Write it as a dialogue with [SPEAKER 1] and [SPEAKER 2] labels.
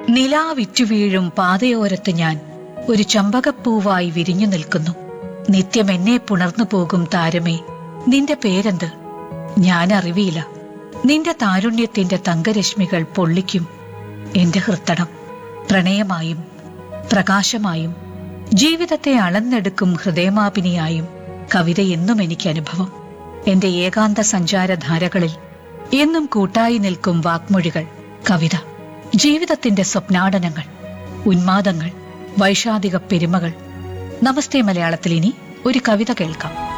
[SPEAKER 1] നിലാവിറ്റു വീഴും പാതയോരത്ത് ഞാൻ ഒരു ചമ്പകപ്പൂവായി വിരിഞ്ഞു നിൽക്കുന്നു നിത്യം എന്നെ പുണർന്നു പോകും താരമേ നിന്റെ പേരെന്ത് ഞാൻ അറിവിയില്ല നിന്റെ താരുണ്യത്തിന്റെ തങ്കരശ്മികൾ പൊള്ളിക്കും എന്റെ ഹൃത്തടം പ്രണയമായും പ്രകാശമായും ജീവിതത്തെ അളന്നെടുക്കും ഹൃദയമാപിനിയായും കവിത എന്നും എനിക്ക് അനുഭവം എന്റെ ഏകാന്ത സഞ്ചാരധാരകളിൽ എന്നും കൂട്ടായി നിൽക്കും വാക്മൊഴികൾ കവിത ജീവിതത്തിന്റെ സ്വപ്നാടനങ്ങൾ ഉന്മാദങ്ങൾ വൈഷാദിക പെരുമകൾ നമസ്തേ മലയാളത്തിൽ ഇനി ഒരു കവിത കേൾക്കാം